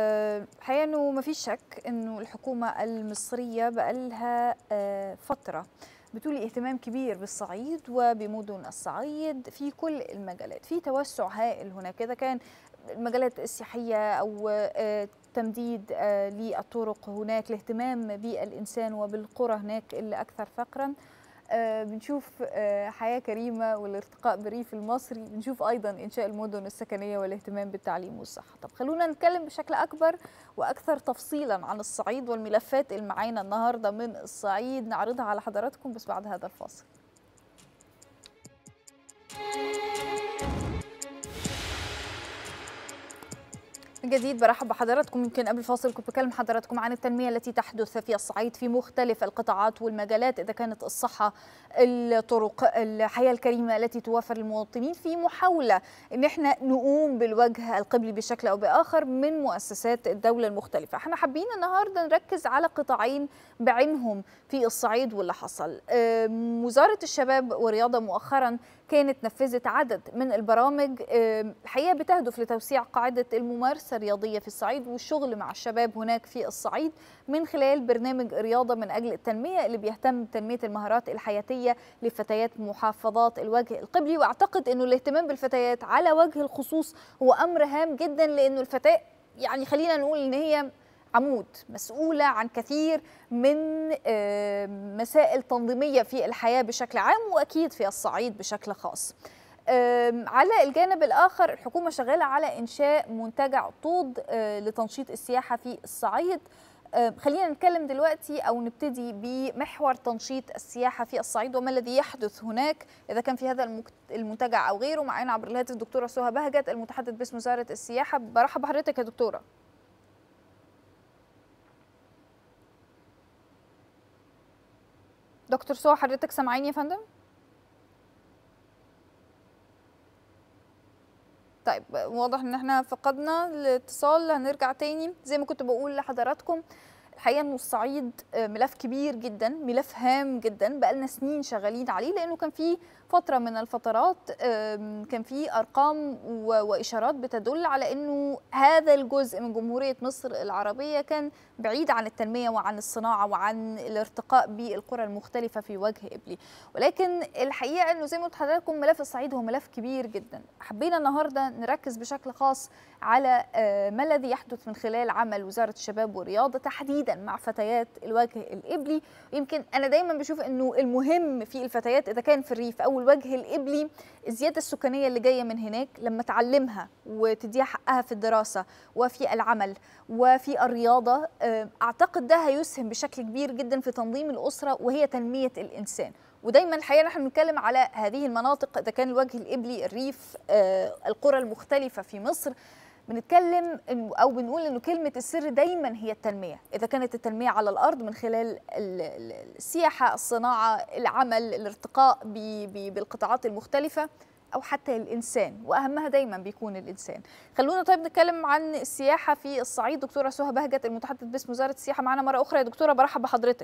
الحقيقه انه ما فيش شك انه الحكومه المصريه بقى لها فتره بتولي اهتمام كبير بالصعيد وبمدن الصعيد في كل المجالات في توسع هائل هناك اذا كان المجالات السياحيه او تمديد للطرق هناك الاهتمام بالانسان وبالقرى هناك اللي اكثر فقرا بنشوف حياة كريمة والارتقاء بالريف المصري بنشوف أيضا إنشاء المدن السكنية والاهتمام بالتعليم والصحة طب خلونا نتكلم بشكل أكبر وأكثر تفصيلا عن الصعيد والملفات اللي معانا النهاردة من الصعيد نعرضها على حضراتكم بس بعد هذا الفاصل من جديد برحب بحضراتكم يمكن قبل الفاصل كنت بكلم حضراتكم عن التنميه التي تحدث في الصعيد في مختلف القطاعات والمجالات اذا كانت الصحه الطرق الحياه الكريمه التي توفر للمواطنين في محاوله ان احنا نقوم بالوجه القبلي بشكل او باخر من مؤسسات الدوله المختلفه احنا حابين النهارده نركز على قطاعين بعينهم في الصعيد واللي حصل وزاره الشباب والرياضه مؤخرا كانت نفذت عدد من البرامج الحقيقه بتهدف لتوسيع قاعده الممارسه الرياضيه في الصعيد والشغل مع الشباب هناك في الصعيد من خلال برنامج رياضه من اجل التنميه اللي بيهتم بتنميه المهارات الحياتيه لفتيات محافظات الوجه القبلي واعتقد انه الاهتمام بالفتيات على وجه الخصوص هو امر هام جدا لانه الفتاه يعني خلينا نقول ان هي عمود مسؤولة عن كثير من مسائل تنظيمية في الحياة بشكل عام وأكيد في الصعيد بشكل خاص على الجانب الآخر الحكومة شغالة على إنشاء منتجع طود لتنشيط السياحة في الصعيد خلينا نتكلم دلوقتي أو نبتدي بمحور تنشيط السياحة في الصعيد وما الذي يحدث هناك إذا كان في هذا المنتجع أو غيره معانا عبر الهاتف الدكتورة سهى بهجت المتحدث باسم وزارة السياحة برحب بحضرتك يا دكتورة دكتور سوى حضرتك سامعيني يا فندم؟ طيب واضح ان احنا فقدنا الاتصال هنرجع تاني زي ما كنت بقول لحضراتكم الحقيقه انه الصعيد ملف كبير جدا ملف هام جدا بقالنا سنين شغالين عليه لانه كان في فتره من الفترات كان في ارقام واشارات بتدل على انه هذا الجزء من جمهوريه مصر العربيه كان بعيد عن التنميه وعن الصناعه وعن الارتقاء بالقرى المختلفه في وجه قبلي ولكن الحقيقه انه زي ما قلت لحضراتكم ملف الصعيد هو ملف كبير جدا حبينا النهارده نركز بشكل خاص على ما الذي يحدث من خلال عمل وزاره الشباب والرياضه تحديدا مع فتيات الوجه القبلي يمكن انا دايما بشوف انه المهم في الفتيات اذا كان في الريف او الوجه القبلي الزياده السكانيه اللي جايه من هناك لما تعلمها وتديها حقها في الدراسه وفي العمل وفي الرياضه اعتقد ده هيسهم بشكل كبير جدا في تنظيم الاسره وهي تنميه الانسان ودايما الحقيقه نحن بنتكلم على هذه المناطق اذا كان الوجه القبلي الريف القرى المختلفه في مصر بنتكلم او بنقول انه كلمه السر دايما هي التنميه اذا كانت التنميه على الارض من خلال السياحه الصناعه العمل الارتقاء بالقطاعات المختلفه او حتى الانسان واهمها دايما بيكون الانسان خلونا طيب نتكلم عن السياحه في الصعيد دكتوره سهى بهجت المتحدث باسم وزاره السياحه معنا مره اخرى يا دكتوره برحب بحضرتك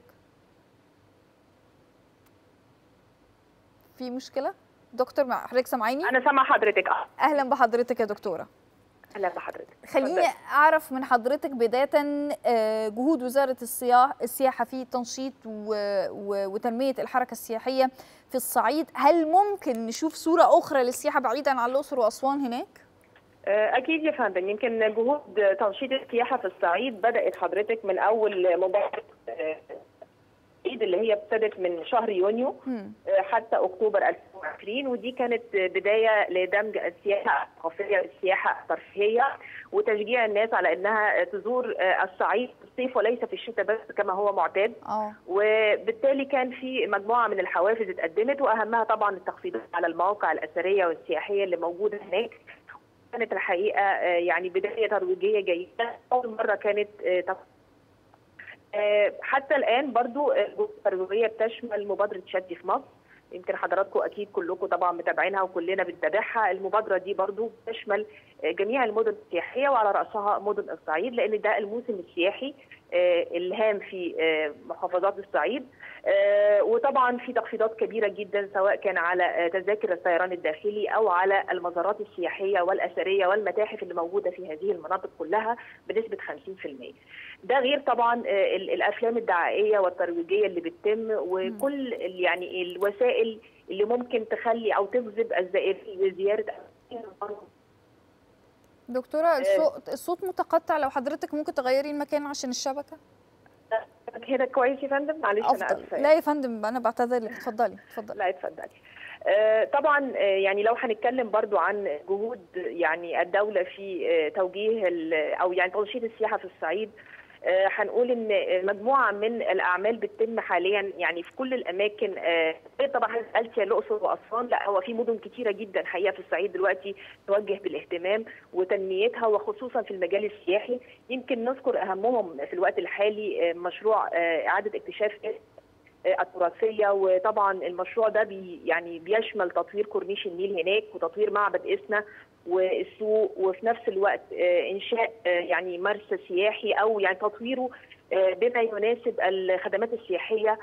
في مشكله دكتور حضرتك سامعيني انا سامعه حضرتك اه اهلا بحضرتك يا دكتوره اهلا بحضرتك خليني اعرف من حضرتك بدايه جهود وزاره السياحه في تنشيط وتنميه الحركه السياحيه في الصعيد هل ممكن نشوف صوره اخرى للسياحه بعيدا عن الاقصر واسوان هناك اكيد يا فندم يمكن جهود تنشيط السياحه في الصعيد بدات حضرتك من اول مبادره العيد اللي هي ابتدت من شهر يونيو حتى اكتوبر 2020 ودي كانت بدايه لدمج السياحه الثقافيه بالسياحه الترفيهيه وتشجيع الناس على انها تزور الصعيد في الصيف وليس في الشتاء بس كما هو معتاد أوه. وبالتالي كان في مجموعه من الحوافز اتقدمت واهمها طبعا التخفيضات على المواقع الاثريه والسياحيه اللي موجوده هناك كانت الحقيقه يعني بدايه ترويجيه جيده اول مره كانت حتى الان برضو الترويجيه بتشمل مبادره شدي في مصر يمكن حضراتكم اكيد كلكم طبعا متابعينها وكلنا بنتابعها المبادره دي برضو بتشمل جميع المدن السياحيه وعلى راسها مدن الصعيد لان ده الموسم السياحي الهام في محافظات الصعيد وطبعا في تخفيضات كبيره جدا سواء كان على تذاكر الطيران الداخلي او على المزارات السياحيه والاثريه والمتاحف اللي موجوده في هذه المناطق كلها بنسبه 50%. ده غير طبعا الافلام الدعائيه والترويجيه اللي بتتم وكل يعني الوسائل اللي ممكن تخلي او تجذب الزائرين لزياره دكتوره الصوت الصوت متقطع لو حضرتك ممكن تغيري المكان عشان الشبكه كده كويس يا فندم معلش انا اسفه لا يا فندم انا بعتذر لك اتفضلي اتفضلي لا اتفضلي آه طبعا آه يعني لو هنتكلم برضو عن جهود يعني الدوله في آه توجيه او يعني تنشيط السياحه في الصعيد هنقول ان مجموعه من الاعمال بتتم حاليا يعني في كل الاماكن طبعا قلت الاقصر واسوان لا هو في مدن كتيره جدا حقيقه في الصعيد دلوقتي توجه بالاهتمام وتنميتها وخصوصا في المجال السياحي يمكن نذكر اهمهم في الوقت الحالي مشروع اعاده اكتشاف التراثيه وطبعا المشروع ده بي يعني بيشمل تطوير كورنيش النيل هناك وتطوير معبد اسنا والسوق وفي نفس الوقت انشاء يعني مرسى سياحي او يعني تطويره بما يناسب الخدمات السياحيه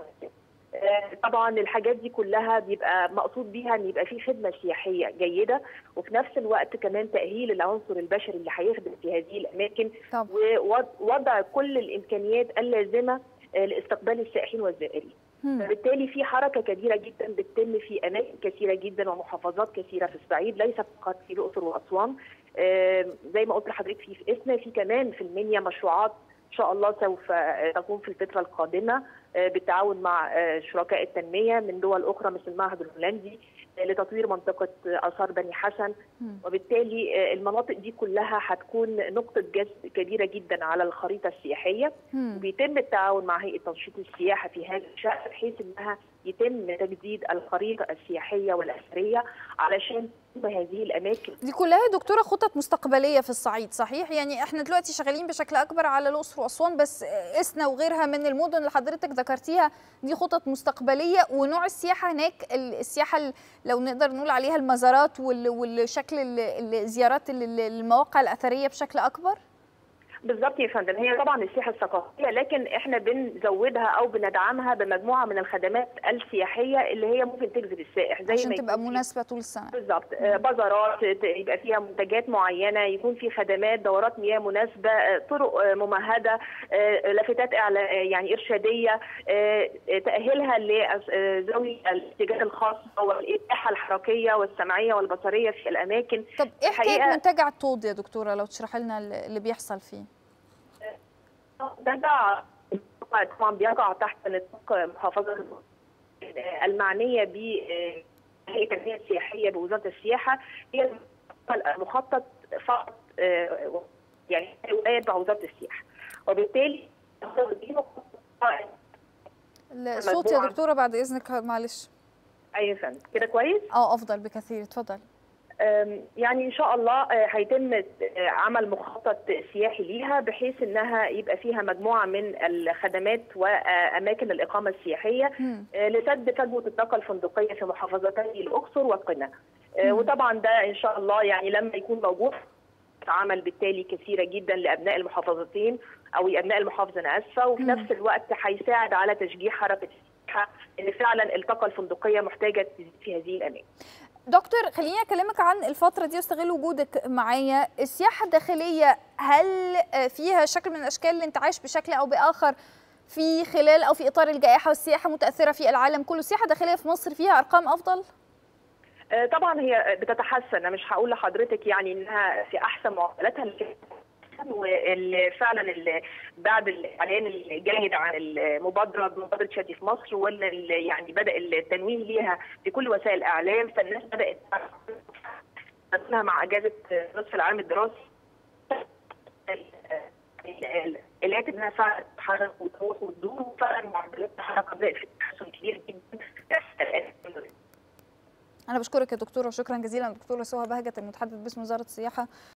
طبعا الحاجات دي كلها بيبقى مقصود بيها ان يبقى في خدمه سياحيه جيده وفي نفس الوقت كمان تاهيل العنصر البشري اللي هيخدم في هذه الاماكن طب. ووضع كل الامكانيات اللازمه لاستقبال السائحين والزائرين فبالتالي في حركه كبيره جدا بتتم في اماكن كثيره جدا ومحافظات كثيره في الصعيد ليس فقط في الاقصر واسوان زي ما قلت لحضرتك في في اسنا في كمان في المنيا مشروعات ان شاء الله سوف تكون في الفتره القادمه بالتعاون مع شركاء التنميه من دول اخرى مثل المعهد الهولندي لتطوير منطقه اثار بني حسن وبالتالي المناطق دي كلها هتكون نقطه جذب كبيره جدا على الخريطه السياحيه وبيتم التعاون مع هيئه تنشيط السياحه في هذا الشان بحيث انها يتم تجديد الخريطه السياحيه والاثريه علشان هذه الاماكن دي كلها يا دكتوره خطط مستقبليه في الصعيد صحيح يعني احنا دلوقتي شغالين بشكل اكبر على الاقصر واسوان بس اسنا وغيرها من المدن اللي حضرتك ذكرتيها دي خطط مستقبليه ونوع السياحه هناك السياحه لو نقدر نقول عليها المزارات والشكل الزيارات المواقع الاثريه بشكل اكبر بالظبط يا فندم هي طبعا السياحه الثقافيه لكن احنا بنزودها او بندعمها بمجموعه من الخدمات السياحيه اللي هي ممكن تجذب السائح زي عشان ما تبقى مناسبه طول السنه بالظبط بازارات يبقى فيها منتجات معينه يكون في خدمات دورات مياه مناسبه طرق ممهده لافتات يعني ارشاديه تاهيلها لذوي الاحتياجات الخاصه والاتاحه الحركيه والسمعيه والبصريه في الاماكن طب ايه حكايه منتجع الطود يا دكتوره لو تشرحي لنا اللي بيحصل فيه ده ده طبعا بيقع تحت نطاق محافظه المعنيه ب هيئه التنميه السياحيه بوزاره السياحه هي المخطط فقط يعني ولايه بوزاره السياحه وبالتالي الصوت يا دكتوره بعد اذنك معلش ايوه فندم كده كويس؟ اه افضل بكثير اتفضلي يعني ان شاء الله هيتم عمل مخطط سياحي ليها بحيث انها يبقى فيها مجموعه من الخدمات واماكن الاقامه السياحيه لسد فجوه الطاقه الفندقيه في محافظتي الاقصر وقنا وطبعا ده ان شاء الله يعني لما يكون موجود عمل بالتالي كثيره جدا لابناء المحافظتين او ابناء المحافظه انا اسفه وفي نفس الوقت هيساعد على تشجيع حركه السياحه ان فعلا الطاقه الفندقيه محتاجه تزيد في هذه الاماكن. دكتور خليني اكلمك عن الفتره دي واستغل وجودك معايا السياحه الداخليه هل فيها شكل من اشكال الانتعاش بشكل او باخر في خلال او في اطار الجائحه والسياحه متاثره في العالم كله السياحه الداخليه في مصر فيها ارقام افضل طبعا هي بتتحسن انا مش هقول لحضرتك يعني انها في احسن معدلاتها واللي فعلا اللي بعد الاعلان الجاهد عن المبادره مبادره شادي في مصر واللي يعني بدا التنويه ليها في كل وسائل الاعلام فالناس بدات مع اجازه نصف العام الدراسي لقيت انها فعلا تتحرك وتروح وتدور وفعلا معدلات الحركه بدات في تحسن كبير جدا انا بشكرك يا دكتوره شكرا جزيلا دكتوره سهى بهجت المتحدث باسم وزاره السياحه